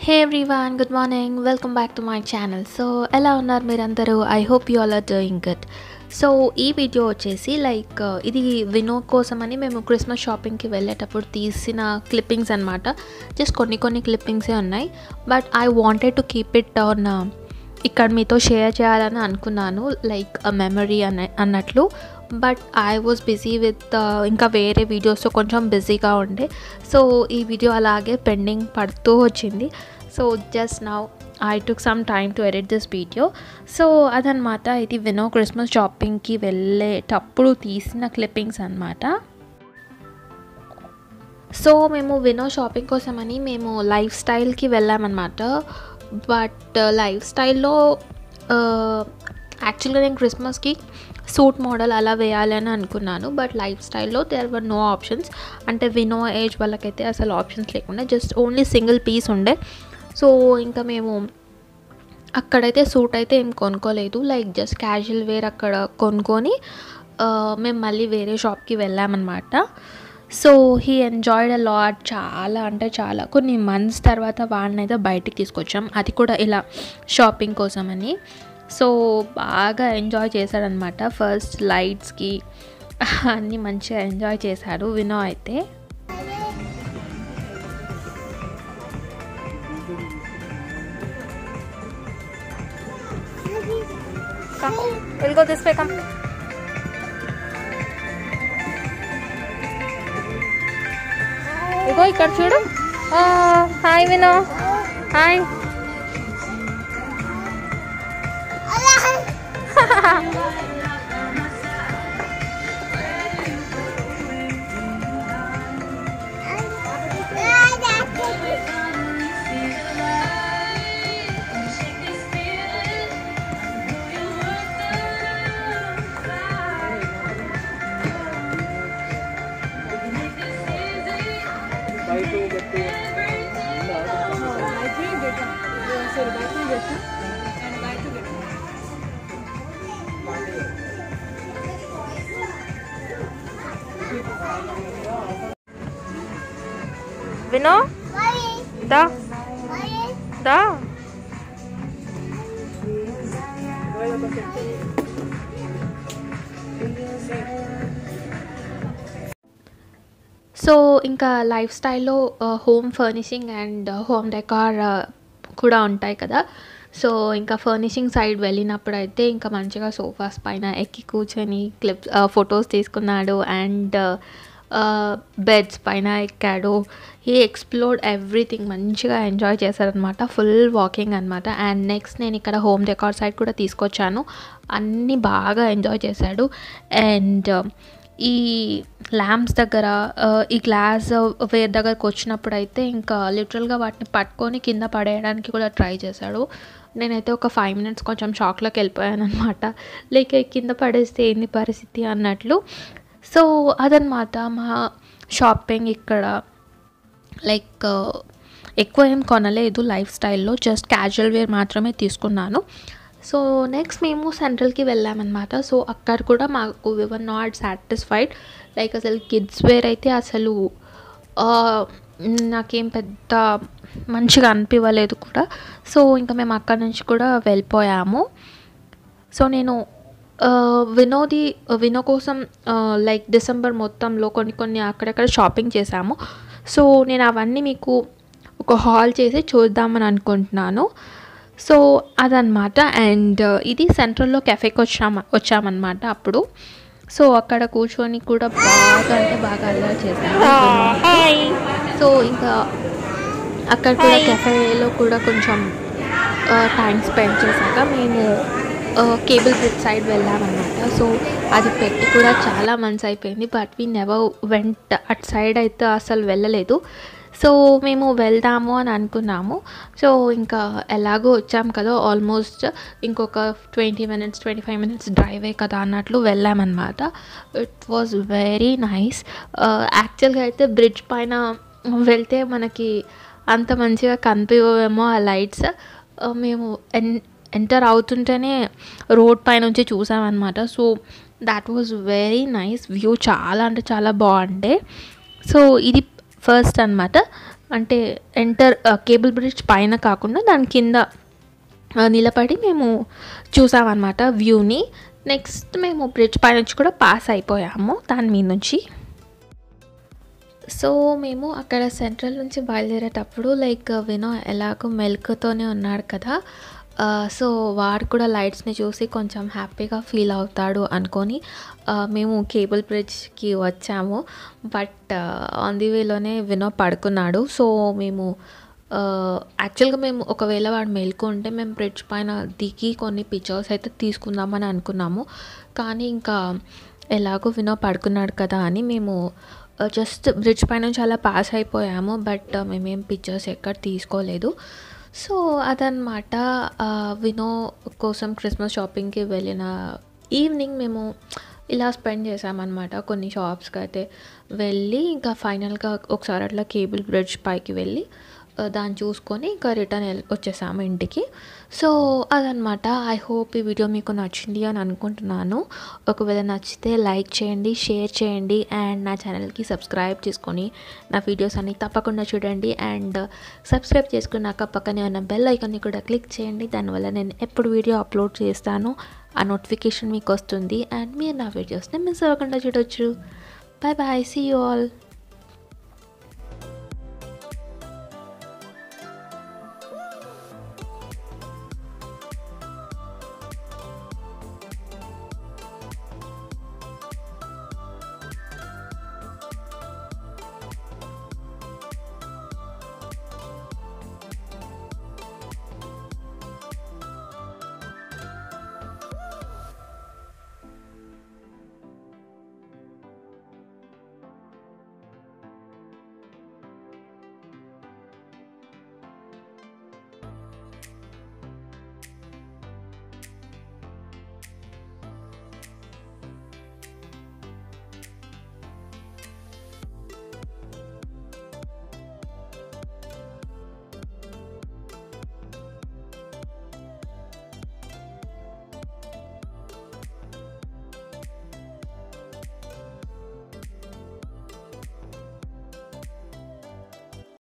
Hey everyone good morning welcome back to my channel so ఎలా ఉన్నారు మీరందరూ I hope you all are doing good so ఈ video వచ్చేసి like ఇది వినో కోసమని మేము క్రిస్మస్ షాపింగ్కి వెళ్ళేటప్పుడు తీసిన క్లిప్పింగ్స్ అనమాట జస్ట్ కొన్ని కొన్ని క్లిప్పింగ్సే ఉన్నాయి but I wanted to keep it on ఇక్కడ మీతో షేర్ చేయాలని అనుకున్నాను లైక్ అ మెమరీ అన్న అన్నట్లు but I was busy with ఇంకా వేరే వీడియోస్తో కొంచెం బిజీగా ఉండే సో ఈ వీడియో అలాగే పెండింగ్ పడుతూ వచ్చింది so just now I took some time to edit this video so అదనమాట ఇది వినో క్రిస్మస్ షాపింగ్కి వెళ్ళేటప్పుడు తీసిన క్లిప్పింగ్స్ అనమాట సో మేము వినో షాపింగ్ కోసమని మేము లైఫ్ స్టైల్కి వెళ్ళామన్నమాట బట్ లైఫ్ స్టైల్లో యాక్చువల్గా నేను క్రిస్మస్కి సూట్ మోడల్ అలా వేయాలని అనుకున్నాను బట్ లైఫ్ స్టైల్లో దేర్ వర్ నో ఆప్షన్స్ అంటే వినో ఏజ్ వాళ్ళకైతే అసలు ఆప్షన్స్ లేకుండా జస్ట్ ఓన్లీ సింగిల్ పీస్ ఉండే సో ఇంకా మేము అక్కడైతే సూట్ అయితే ఏం కొనుక్కోలేదు లైక్ జస్ట్ క్యాజువల్ వేర్ అక్కడ కొనుక్కొని మేము మళ్ళీ వేరే షాప్కి వెళ్ళామన్నమాట so he enjoyed a lot చాలా అంటే చాలా కొన్ని మంత్స్ తర్వాత వాడిని అయితే బయటికి తీసుకొచ్చాం అది కూడా ఇలా షాపింగ్ కోసమని సో బాగా ఎంజాయ్ చేశాడనమాట ఫస్ట్ లైట్స్కి అన్నీ మంచిగా ఎంజాయ్ చేశాడు వినో అయితే We'll go this way, come. ఇగో ఇక్కడ చూడు హాయ్ వినో హాయ్ వినో దా దా సో ఇంకా లైఫ్ స్టైల్లో home furnishing and home decor కూడా ఉంటాయి కదా సో ఇంకా ఫర్నిషింగ్ సైడ్ వెళ్ళినప్పుడు అయితే ఇంకా మంచిగా సోఫాస్ పైన ఎక్కి కూర్చొని క్లిప్స్ ఫొటోస్ తీసుకున్నాడు అండ్ బెడ్స్ పైన ఎక్కాడు ఈ ఎక్స్ప్లోర్డ్ ఎవ్రీథింగ్ మంచిగా ఎంజాయ్ చేశారనమాట ఫుల్ వాకింగ్ అనమాట అండ్ నెక్స్ట్ నేను ఇక్కడ హోమ్ డెకార్ సైడ్ కూడా తీసుకొచ్చాను అన్నీ బాగా ఎంజాయ్ చేశాడు అండ్ ఈ ల్యాంప్స్ దగ్గర ఈ గ్లాస్ వేర్ దగ్గరకు వచ్చినప్పుడు అయితే ఇంకా లిటరల్గా వాటిని పట్టుకొని కింద పడేయడానికి కూడా ట్రై చేశాడు నేనైతే ఒక ఫైవ్ మినిట్స్ కొంచెం షాక్లోకి వెళ్ళిపోయాను అనమాట లేక కింద పడేస్తే ఏంది పరిస్థితి అన్నట్లు సో అదనమాట మా షాపింగ్ ఇక్కడ లైక్ ఎక్కువ ఏం కొనలేదు లైఫ్ స్టైల్లో జస్ట్ క్యాజువల్ వేర్ మాత్రమే తీసుకున్నాను సో నెక్స్ట్ మేము సెంట్రల్కి వెళ్ళామన్నమాట సో అక్కడ కూడా మాకు వివర్ నాట్ సాటిస్ఫైడ్ లైక్ అసలు కిడ్స్ వేర్ అయితే అసలు నాకేం పెద్ద మంచిగా అనిపించలేదు కూడా సో ఇంకా మేము అక్కడ నుంచి కూడా వెళ్ళిపోయాము సో నేను వినోది వినో కోసం లైక్ డిసెంబర్ మొత్తంలో కొన్ని కొన్ని అక్కడక్కడ షాపింగ్ చేశాము సో నేను అవన్నీ మీకు ఒక హాల్ చేసి చూద్దామని అనుకుంటున్నాను సో అదనమాట అండ్ ఇది సెంట్రల్లో కెఫేకి వచ్చామ వచ్చామన్నమాట అప్పుడు సో అక్కడ కూర్చొని కూడా బాగా అంటే బాగా అల్లరి చేశాను సో ఇంకా అక్కడ కూడా కెఫేలో కూడా కొంచెం టైం స్పెండ్ చేశాక మేము కేబుల్ బ్రిడ్జ్ సైడ్ వెళ్ళామన్నమాట సో అది పెట్టి కూడా చాలా మంత్స్ అయిపోయింది but we never went at side అయితే అసలు వెళ్ళలేదు సో మేము వెళ్దాము అని అనుకున్నాము సో ఇంకా ఎలాగో వచ్చాం కదా ఆల్మోస్ట్ ఇంకొక twenty minutes twenty five minutes డ్రైవే కదా అన్నట్లు వెళ్ళామన్నమాట ఇట్ వాజ్ వెరీ నైస్ యాక్చువల్గా అయితే బ్రిడ్జ్ పైన వెళ్తే మనకి అంత మంచిగా కనిపించేమో ఆ లైట్స్ మేము ఎన్ ఎంటర్ అవుతుంటేనే రోడ్ పైనుంచి చూసామన్నమాట so that was very nice view చాలా అంటే చాలా బాగుండే సో ఇది ఫస్ట్ అనమాట అంటే ఎంటర్ కేబుల్ బ్రిడ్జ్ పైన కాకుండా దాని కింద ఆ, నిలబడి మేము చూసామన్నమాట వ్యూని నెక్స్ట్ మేము బ్రిడ్జ్ పై నుంచి కూడా పాస్ అయిపోయాము దాని మీద నుంచి సో మేము అక్కడ సెంట్రల్ నుంచి బయలుదేరేటప్పుడు లైక్ వినో ఎలాగో మెల్క్తోనే ఉన్నాడు కదా ఆ, సో వాడు కూడా లైట్స్ని చూసి కొంచెం హ్యాపీగా ఫీల్ అవుతాడు అనుకొని ఆ, మేము కేబుల్ బ్రిడ్జ్కి వచ్చాము బట్ ఆన్ ది వేలోనే వినో పడుకున్నాడు సో మేము యాక్చువల్గా మేము ఒకవేళ వాడు మేల్కొంటే మేము బ్రిడ్జ్ పైన దిగి కొన్ని పిక్చర్స్ అయితే తీసుకుందామని అనుకున్నాము కానీ ఇంకా ఎలాగో వినో పడుకున్నాడు కదా అని మేము జస్ట్ బ్రిడ్జ్ పైన నుంచి అలా పాస్ అయిపోయాము బట్ మేమేం పిక్చర్స్ ఎక్కడ తీసుకోలేదు సో అదనమాట ఆ, వినో కోసం క్రిస్మస్ షాపింగ్కి వెళ్ళిన ఈవినింగ్ మేము ఇలా స్పెండ్ చేసామన్నమాట కొన్ని షాప్స్కి అయితే వెళ్ళి ఇంకా ఫైనల్గా ఒకసారి అట్లా కేబుల్ బ్రిడ్జ్ పైకి వెళ్ళి ఆ, దాన్ని చూసుకొని ఇంకా రిటర్న్ వచ్చేసాము ఇంటికి సో అదనమాట ఐ హోప్ ఈ వీడియో మీకు నచ్చింది అని అనుకుంటున్నాను ఒకవేళ నచ్చితే లైక్ చేయండి షేర్ చేయండి అండ్ నా ఛానల్కి సబ్స్క్రైబ్ చేసుకొని నా వీడియోస్ అన్ని తప్పకుండా చూడండి అండ్ సబ్స్క్రైబ్ చేసుకున్నాక పక్కనే ఉన్న బెల్ ఐకాన్ని కూడా క్లిక్ చేయండి దానివల్ల నేను ఎప్పుడు వీడియో అప్లోడ్ చేస్తానో ఆ నోటిఫికేషన్ మీకు వస్తుంది అండ్ మీరు నా వీడియోస్ని మిస్ అవ్వకుండా చూడొచ్చు bye bye see you all